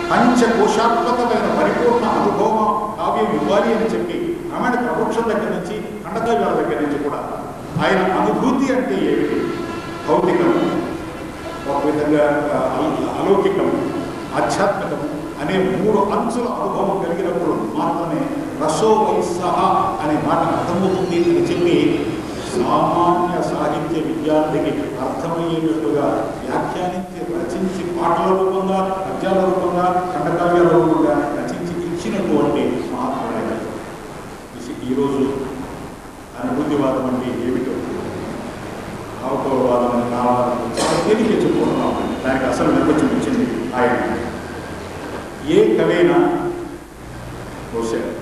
పంచకోశాత్మకమైన పరిపూర్ణ అనుభవం కావ్యం ఇవ్వాలి అని చెప్పి రమణ ప్రవృక్షం దగ్గర నుంచి ఖండకావ్యాల దగ్గర నుంచి కూడా ఆయన అనుభూతి అంటే ఏమిటి భౌతికం ఒక విధంగా ఆ, అల- అలౌకికం ఆధ్యాత్మికం అనే మూడు అంచుల అనుభవం కలిగినప్పుడు మాత్రమే రసో వైసహ అనే మాట అర్థమవుతుంది అని చెప్పి సామాన్య సాహిత్య విద్యార్థికి అర్థమయ్యేటట్టుగా వ్యాఖ్యానించి రచించి పాటల రూపంగా పద్యాల రూపంగా ఖండకావ్యాల రూపంగా రచించి ఇచ్చినటువంటి మహాత్ముడే ఈ- ఈరోజు అనుభూతివాదం అంటే ఏమిటో భావకవాదం అని కావాలని చాలా తేలిక చెప్పుకుంటున్నాం దానికి అసలు నిర్వచనం ఇచ్చింది ఆయన ఏ కవైనా బహుశా